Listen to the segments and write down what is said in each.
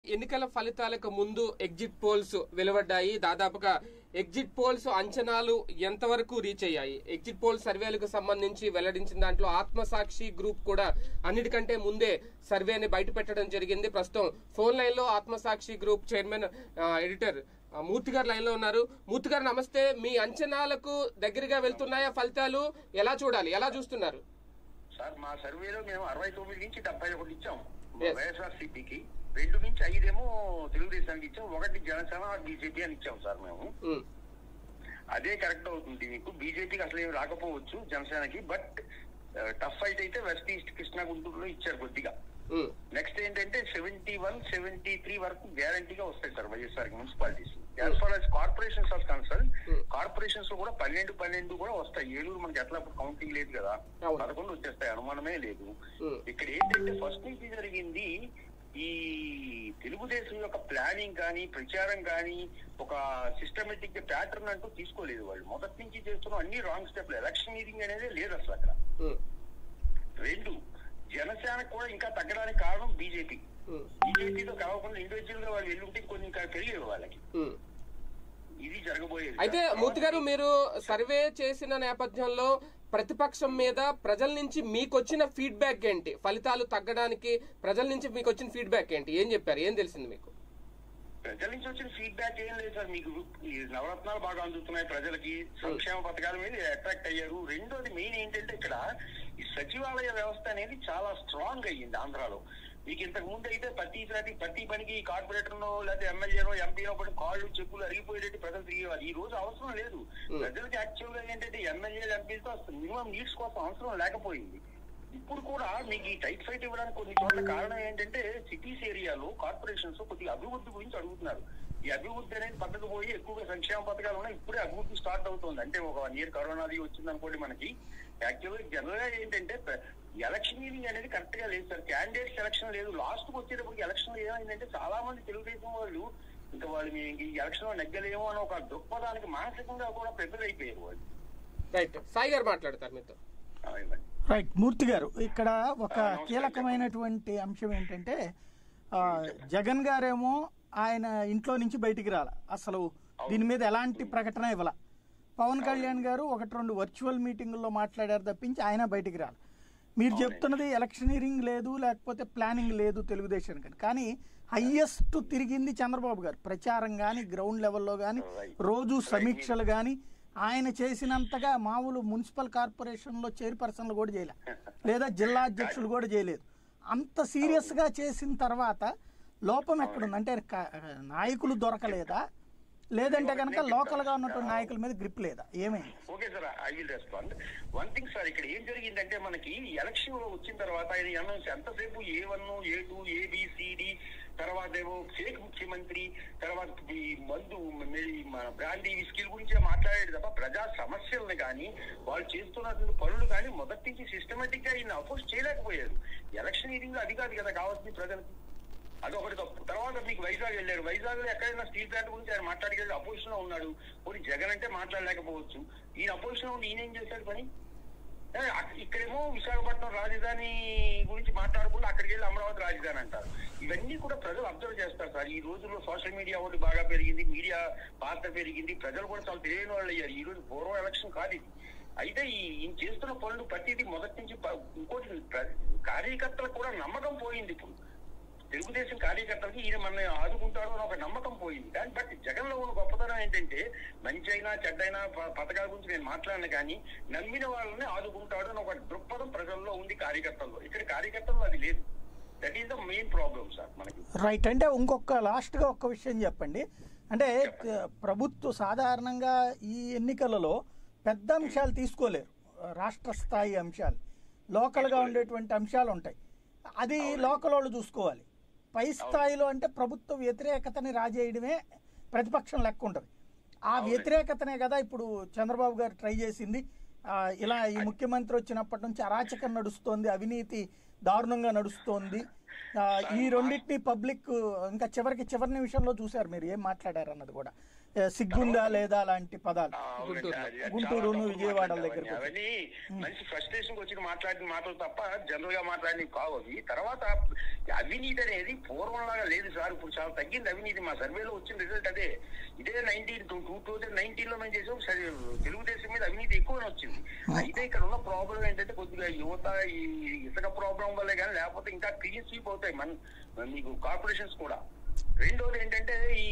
ఎన్నికల ఫలితాలకు ముందు ఎగ్జిట్ పోల్స్ వెలువడ్డాయి దాదాపుగా ఎగ్జిట్ పోల్స్ అంచనాలు ఎంతవరకు రీచ్ అయ్యాయి ఎగ్జిట్ పోల్ సర్వేలకు సంబంధించి వెల్లడించిన దాంట్లో ఆత్మసాక్షి గ్రూప్ కూడా అన్నిటికంటే ముందే సర్వేని బయట పెట్టడం జరిగింది ప్రస్తుతం ఫోన్ లైన్ లో ఆత్మసాక్షి గ్రూప్ చైర్మన్ ఆ, ఎడిటర్ ఆ, మూర్తి గారు లైన్ లో ఉన్నారు మూర్తి గారు నమస్తే మీ అంచనాలకు దగ్గరగా వెళ్తున్నాయా ఫలితాలు ఎలా చూడాలి ఎలా చూస్తున్నారు సార్ మా సర్వేలో మేము అరవై తొమ్మిది నుంచి డెబ్బై ఒకటి ఇచ్చాం Yes. వైఎస్ఆర్ సిపికి రెండు నుంచి ఐదేమో తెలుగుదేశానికి ఇచ్చాం ఒకటి జనసేన బీజేపీ అని ఇచ్చాం సార్ మేము ఉమ్, అదే కరెక్ట్ అవుతుంది మీకు బీజేపీకి అసలు ఏమి రాకపోవచ్చు జనసేనకి బట్ టఫ్ ఫైట్ అయితే వెస్ట్ ఈస్ట్ కృష్ణా గుంటూరులో ఇచ్చారు కొద్దిగా ఉమ్, నెక్స్ట్ ఏంటంటే సెవెంటీ వన్ సెవెంటీ త్రీ వరకు గ్యారంటీగా వస్తాయి sir YSR municipalities as far as corporations of concern Hmm. Corporations లో కూడా పన్నెండు పన్నెండు కూడా వస్తాయి ఏలూరు మనకి ఎట్లా కౌంటింగ్ లేదు కదా అవును. పదకొండు వచ్చేస్తాయి అనుమానమే లేదు Hmm. ఇక్కడ ఏంటంటే ఫస్ట్ నుంచి జరిగింది ఈ తెలుగుదేశం యొక్క ప్లానింగ్ కానీ ప్రచారం కానీ ఒక సిస్టమేటిక్ ప్యాటర్న్ అంటూ తీసుకోలేదు వాళ్ళు మొదటి నుంచి చేస్తున్న అన్ని రాంగ్ స్టెప్లు ఎలక్షనీరింగ్ అనేది లేదు అసలు అక్కడ ఉమ్, రెండు జనసేన కూడా ఇంకా తగ్గడానికి కారణం బీజేపీ ఉమ్, బీజేపీతో కాకుండా ఇండివిజువల్ గా వాళ్ళు వెళ్ళుంటే కొన్ని ఇంకా పెరిగేవి వాళ్ళకి ఉమ్. ఇది జరగబోయేది అయితే మూర్తి గారు మీరు సర్వే చేసిన నేపథ్యంలో ప్రతిపక్షం మీద ప్రజల నుంచి మీకు వచ్చిన ఫీడ్బ్యాక్ ఏంటి ఫలితాలు తగ్గడానికి ప్రజల నుంచి మీకు వచ్చిన ఫీడ్బ్యాక్ ఏంటి ఏం చెప్పారు ఏం తెలిసింది మీకు ప్రజల నుంచి వచ్చిన ఫీడ్బ్యాక్ ఏం లేదు సార్ మీకు ఈ నవరత్నాలు బాగా అందుతున్నాయి ప్రజలకి సంక్షేమ పథకాల మీద అట్రాక్ట్ అయ్యారు రెండోది మెయిన్ ఏంటంటే ఇక్కడ ఈ సచివాలయ వ్యవస్థ అనేది చాలా స్ట్రాంగ్ అయ్యింది ఆంధ్రాలో మీకు ఇంతకు ముందు అయితే ప్రతి ప్రతి ప్రతి పనికి కార్పొరేటర్ నో లేకపోతే ఎమ్మెల్యేనో ఎంపీనో పడి కాళ్ళు చెప్పులు అరిగిపోయేటట్టు ప్రజలు తిరిగేవారు ఈ రోజు అవసరం లేదు ప్రజలకి యాక్చువల్ గా ఏంటంటే ఎమ్మెల్యే ఎంపీలతో మినిమం నీడ్స్ కోసం అవసరం లేకపోయింది ఇప్పుడు కూడా మీకు ఈ టైట్ ఫైట్ ఇవ్వడానికి కొన్ని చోట్ల కారణం ఏంటంటే సిటీస్ ఏరియాలో కార్పొరేషన్స్ కొద్దిగా అభివృద్ధి గురించి అడుగుతున్నారు ఈ అభివృద్ధి అనేది పద్ధతి పోయి ఎక్కువగా సంక్షేమ పథకాలు ఉన్నాయి ఇప్పుడే అభివృద్ధి స్టార్ట్ అవుతుంది అంటే ఒక వన్ ఇయర్ కరోనాది వచ్చింది అనుకోండి మనకి యాక్చువల్గా జనరల్ గా ఏంటంటే ఎలక్షనీరింగ్ అనేది కరెక్ట్ గా లేదు సార్ క్యాండిడేట్ సెలక్షన్ లేదు లాస్ట్ కు వచ్చేటప్పటికి ఎలక్షన్ ఏమైందంటే చాలా మంది తెలుగుదేశం వాళ్ళు ఇంకా వాళ్ళు మేము ఈ ఎలక్షన్ లో నెగ్గలేమో అని ఒక దృక్పథానికి మానసికంగా కూడా ప్రిపేర్ అయిపోయారు వాళ్ళు రైట్ సాయి గారు మాట్లాడతారు మీతో ఆ, ఇవ్వండి. రైట్ మూర్తి గారు ఇక్కడ ఒక ఆ, నమస్కారం. కీలకమైనటువంటి అంశం ఏంటంటే ఆ, జగన్ గారేమో ఆయన ఇంట్లో నుంచి బయటికి రాల అసలు దీని మీద ఎలాంటి ప్రకటన ఇవ్వాల పవన్ కళ్యాణ్ గారు ఒకటి రెండు వర్చువల్ మీటింగుల్లో మాట్లాడారు తప్పించి ఆయన బయటికి రాలి మీరు చెప్తున్నది ఎలక్షనీరింగ్ లేదు లేకపోతే ప్లానింగ్ లేదు తెలుగుదేశం కానీ కానీ హయ్యెస్ట్ తిరిగింది చంద్రబాబు గారు ప్రచారం కానీ గ్రౌండ్ లెవెల్లో కానీ Right. రోజు సమీక్షలు కానీ ఆయన చేసినంతగా మామూలు మున్సిపల్ కార్పొరేషన్లో చైర్పర్సన్లు కూడా చేయలే లేదా జిల్లా అధ్యక్షులు కూడా చేయలేదు అంత సీరియస్ గా చేసిన తర్వాత లోపం ఎక్కడుంది అంటే క- నాయకులు దొరకలేదా లేదంటే కనుక లోకల్ గా ఉన్నటువంటి నాయకుల మీద గ్రిప్ లేదా ఏమైంది okay sir I will respond one thing sir ఇక్కడ ఏం జరిగిందంటే మనకి ఎలక్షన్ లో వచ్చిన తర్వాత ఆయన అనౌన్స్ ఎంతసేపు A one A two ABCD తర్వాత ఏమో ఫేక్ ముఖ్యమంత్రి తర్వాత ఈ మందు మెడి మన బ్రాండీ విస్కిల్ గురించే మాట్లాడేది తప్ప ప్రజా సమస్యలను కానీ వాళ్ళు చేస్తున్నటువంటి పనులు కానీ మొదటి నుంచి సిస్టమేటిక్ గా ఈయన అపోజ్ చేయలేకపోయారు ఎలక్షన్ లో అది కాదు కదా కావాల్సింది ప్రజలకి అదొకటి తప్పు తర్వాత మీకు వైజాగ్ వెళ్ళారు వైజాగ్ లో ఎక్కడైనా స్టీల్ ప్లాంట్ గురించి ఆయన మాట్లాడగలిగి అపోజిషన్ లో ఉన్నాడు పోనీ జగన్ అంటే మాట్లాడలేకపోవచ్చు ఈయన అపోజిషన్ లో ఉండి ఈయన ఏం చేశాడు పని ఏ, అక్- ఇక్కడేమో విశాఖపట్నం రాజధాని గురించి మాట్లాడకుండా అక్కడికి వెళ్ళి అమరావతి రాజధాని అంటారు ఇవన్నీ కూడా ప్రజలు అబ్జర్వ్ చేస్తారు సార్ ఈ రోజుల్లో సోషల్ మీడియా ఒకటి బాగా పెరిగింది మీడియా పాత్ర పెరిగింది ప్రజలు కూడా చాలా తెలియని వాళ్ళు అయ్యారు ఈ రోజు పూర్వం ఎలక్షన్ కాదు ఇది అయితే ఈ ఈయన చేస్తున్న పనులు ప్రతిదీ మొదటి నుంచి ప- ఇంకోటి ప్ర- కార్యకర్తలకు కూడా నమ్మకం పోయింది ఇప్పుడు తెలుగుదేశం కార్యకర్తలకి ఈయన మన ఆదుకుంటాడు అని ఒక నమ్మకం పోయింది కానీ బట్ జగన్ లో ఉన్న గొప్పతనం ఏంటంటే మంచి అయినా చెడ్డైనా ప- పథకాల గురించి నేను మాట్లాడను కానీ నమ్మిన వాళ్ళని ఆదుకుంటాడు అని ఒక దృక్పథం ప్రజల్లో ఉంది కార్యకర్తల్లో ఇక్కడ కార్యకర్తల్లో అది లేదు that is the main problem sir మనకి రైట్ అంటే ఇంకొక లాస్ట్ గా ఒక్క విషయం చెప్పండి అంటే ఆ, ప్రభుత్వ సాధారణంగా ఈ ఎన్నికలలో పెద్ద అంశాలు తీసుకోలేరు రాష్ట్ర స్థాయి అంశాలు లోకల్ గా ఉండేటువంటి అంశాలు ఉంటాయి అది లోకల్ వాళ్ళు చూసుకోవాలి పై స్థాయిలో అంటే ప్రభుత్వ వ్యతిరేకతని రాజేయడమే ప్రతిపక్షం లెక్క ఉంటుంది ఆ వ్యతిరేకతనే కదా ఇప్పుడు చంద్రబాబు గారు ట్రై చేసింది ఆ, ఇలా ఈ ముఖ్యమంత్రి వచ్చినప్పటి నుంచి అరాచకం నడుస్తోంది అవినీతి దారుణంగా నడుస్తోంది ఆ, ఈ రెండింటిని పబ్లిక్ ఇంకా చివరికి చివరి నిమిషంలో చూశారు మీరు ఏం మాట్లాడారు అన్నది కూడా ఏ, సిగ్గుందా లేదా లాంటి పదాలు ఆ, అవునండి. గుంటూరులో. అది- అది గుంటూరును, చాలా తప్పు విజయవాడ మాట్లాడారు దగ్గరకు అవన్నీ మంచి ఫ్రస్ట్రేషన్ వచ్చి మాట్లాడిన మాటలు తప్ప జనరల్ గా మాట్లాడినవి కావు అవి తర్వాత అవినీతి అనేది పూర్వంలాగా లేదు సార్ ఇప్పుడు చాలా తగ్గింది అవినీతి మా సర్వేలో వచ్చిన రిజల్ట్ అదే ఇదే nineteen two two thousand nineteen లో మేము చేసాం సరే తెలుగుదేశం మీద అవినీతి ఎక్కువనే వచ్చింది అయితే ఇక్కడ ఉన్న ప్రాబ్లం ఏంటంటే కొద్దిగా యువత ఈ ఇసుక ప్రాబ్లం వల్లే కానీ లేకపోతే ఇంకా క్లీన్ స్వీప్ అవుతాయి మన మీకు కార్పొరేషన్స్ కూడా రెండోది ఏంటంటే ఈ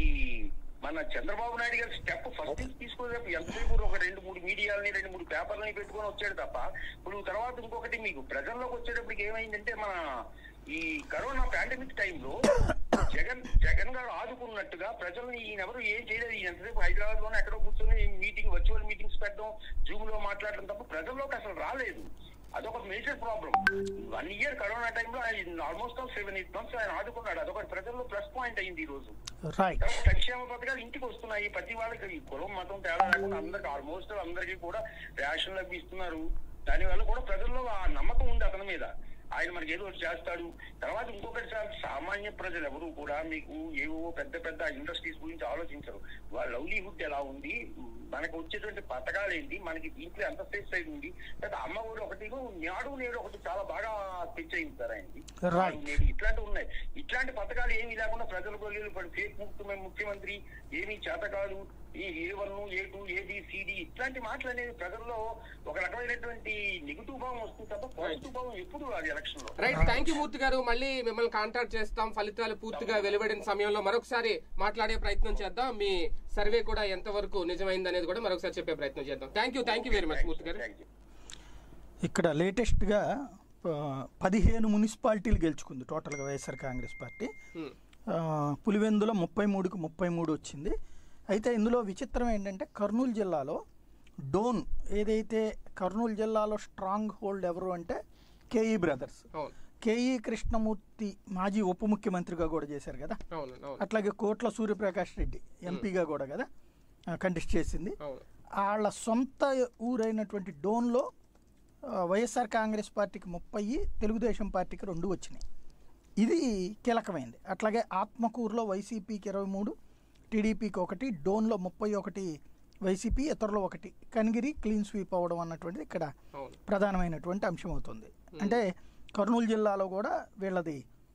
మన చంద్రబాబు నాయుడు గారి స్టెప్ ఫస్ట్ తీసుకోలేదు ఎంతసేపు ఒక రెండు మూడు మీడియాలని రెండు మూడు పేపర్లని పెట్టుకొని వచ్చాడు తప్ప ఇప్పుడు తర్వాత ఇంకొకటి మీకు ప్రజల్లోకి వచ్చేటప్పటికి ఏమైందంటే మన ఈ కరోనా పాండమిక్ టైంలో జగన్ జగన్ గారు ఆదుకున్నట్టుగా ప్రజల్ని ఈయన ఎవరు ఏం చేయలేదు ఈయన ఎంతసేపు హైదరాబాద్ లోనే ఎక్కడో కూర్చొని మీటింగ్ వర్చువల్ మీటింగ్స్ పెట్టడం జూమ్ లో మాట్లాడడం తప్ప ప్రజల్లోకి అసలు రాలేదు అదొక major problem one year corona టైంలో ఆయన ఆల్మోస్ట్ సెవెన్ ఎయిట్ మంత్స్ ఆయన ఆదుకున్నాడు అదొక ప్రజల్లో ప్లస్ పాయింట్ అయింది ఈ రోజు రైట్ తర్వాత సంక్షేమ పథకాలు ఇంటికి వస్తున్నాయి ప్రతి వాళ్ళకి ఈ కులం మతం తేడా లేకుండా అందరికి ఆల్మోస్ట్ అందరికీ కూడా రేషన్ ఇస్తున్నారు దానివల్ల కూడా ప్రజల్లో ఆ నమ్మకం ఉంది అతని మీద ఆయన మనకి ఏదో ఒకటి చేస్తాడు తర్వాత ఇంకొకటి సార్ సామాన్య ప్రజలు ఎవరు కూడా మీకు ఏవో పెద్ద పెద్ద ఇండస్ట్రీస్ గురించి ఆలోచించరు వాళ్ళ లవ్లీహుడ్ ఎలా ఉంది మనకు వచ్చేటువంటి పథకాలు ఏంటి మనకి దీంట్లో ఎంత సేఫ్ సైడ్ ఉంది లేదా అమ్మ కూడా ఒకటి నాడు నేడు ఒకటి చాలా బాగా తెచ్చేయింది సార్ ఆయనకి Right. నేడు ఇట్లాంటివి ఉన్నాయి ఇట్లాంటి పథకాలు ఏమీ లేకుండా ప్రజల గొల్లీలు పడి ఫేక్ ముఖ్యమైన ముఖ్యమంత్రి ఏమీ చేత కాదు ఈ A one A two AB CD ఇట్లాంటి మాటలు అనేవి ప్రజల్లో ఒక రకమైనటువంటి నెగిటివ్ భావం వస్తుంది తప్ప పాజిటివ్ భావం ఎప్పుడు అది ఎలక్షన్ లో రైట్ థ్యాంక్ యూ మూర్తి గారు మళ్ళీ మిమ్మల్ని కాంటాక్ట్ చేస్తాం ఫలితాలు పూర్తిగా వెలువడిన సమయంలో మరొకసారి మాట్లాడే ప్రయత్నం చేద్దాం మీ సర్వే కూడా ఎంతవరకు నిజమైంది అనేది కూడా మరొకసారి చెప్పే ప్రయత్నం చేద్దాం thank you thank you very much Murthy garu thank you ఇక్కడ లేటెస్ట్గా ఆ, పదిహేను మున్సిపాలిటీలు గెలుచుకుంది టోటల్గా వైఎస్ఆర్ కాంగ్రెస్ పార్టీ Hmm. ఆ, పులివెందుల ముప్పై మూడుకి ముప్పై మూడు వచ్చింది అయితే ఇందులో విచిత్రం ఏంటంటే కర్నూలు జిల్లాలో డోన్ ఏదైతే కర్నూలు జిల్లాలో స్ట్రాంగ్ హోల్డ్ ఎవరు అంటే కేఈ బ్రదర్స్ అవును కేఈ కృష్ణమూర్తి మాజీ ఉప ముఖ్యమంత్రిగా కూడా చేశారు కదా అవును అవును అట్లాగే కోట్ల సూర్యప్రకాష్ రెడ్డి ఎంపీగా కూడా కదా కంటెస్ట్ చేసింది అవును వాళ్ళ సొంత ఊరైనటువంటి డోన్లో ఆ, వైఎస్ఆర్ కాంగ్రెస్ పార్టీకి ముప్పై తెలుగుదేశం పార్టీకి రెండు వచ్చినాయి ఇది కీలకమైంది అట్లాగే ఆత్మకూరులో వైసీపీకి ఇరవై మూడు టీడీపీకి ఒకటి డోన్లో ముప్పై ఒకటి వైసీపీ ఇతరులు ఒకటి కనిగిరి క్లీన్ స్వీప్ అవ్వడం అన్నటువంటిది ఇక్కడ అవును ప్రధానమైనటువంటి అంశం అవుతుంది అంటే కర్నూలు జిల్లాలో కూడా వీళ్ళది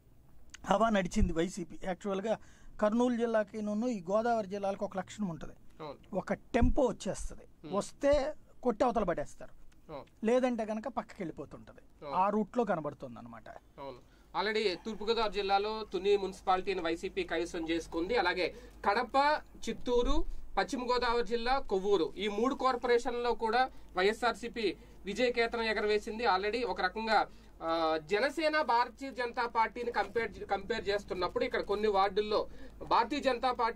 హవా నడిచింది వైసీపీ యాక్చువల్గా కర్నూలు జిల్లాకి నన్ను ఈ గోదావరి జిల్లాలకు ఒక లక్షణం ఉంటుంది అవును ఒక టెంపో వచ్చేస్తుంది వస్తే కొట్టి అవతల పడేస్తారు అవును లేదంటే కనుక పక్కకి వెళ్ళిపోతుంటుంది ఆ రూట్లో కనబడుతుంది అనమాట అవును ఆల్రెడీ తూర్పుగోదావరి జిల్లాలో తుని మున్సిపాలిటీని వైసీపీ కైవసం చేసుకుంది అలాగే కడప చిత్తూరు పశ్చిమ గోదావరి జిల్లా కొవ్వూరు ఈ మూడు కార్పొరేషన్లో కూడా వైఎస్ఆర్సీపీ విజయకేతనం ఎగరవేసింది ఆల్రెడీ ఒక రకంగా ఆ, జనసేన భారతీయ జనతా పార్టీని కంపేర్ కంపేర్ చేస్తున్నప్పుడు ఇక్కడ కొన్ని వార్డుల్లో భారతీయ జనతా పార్టీ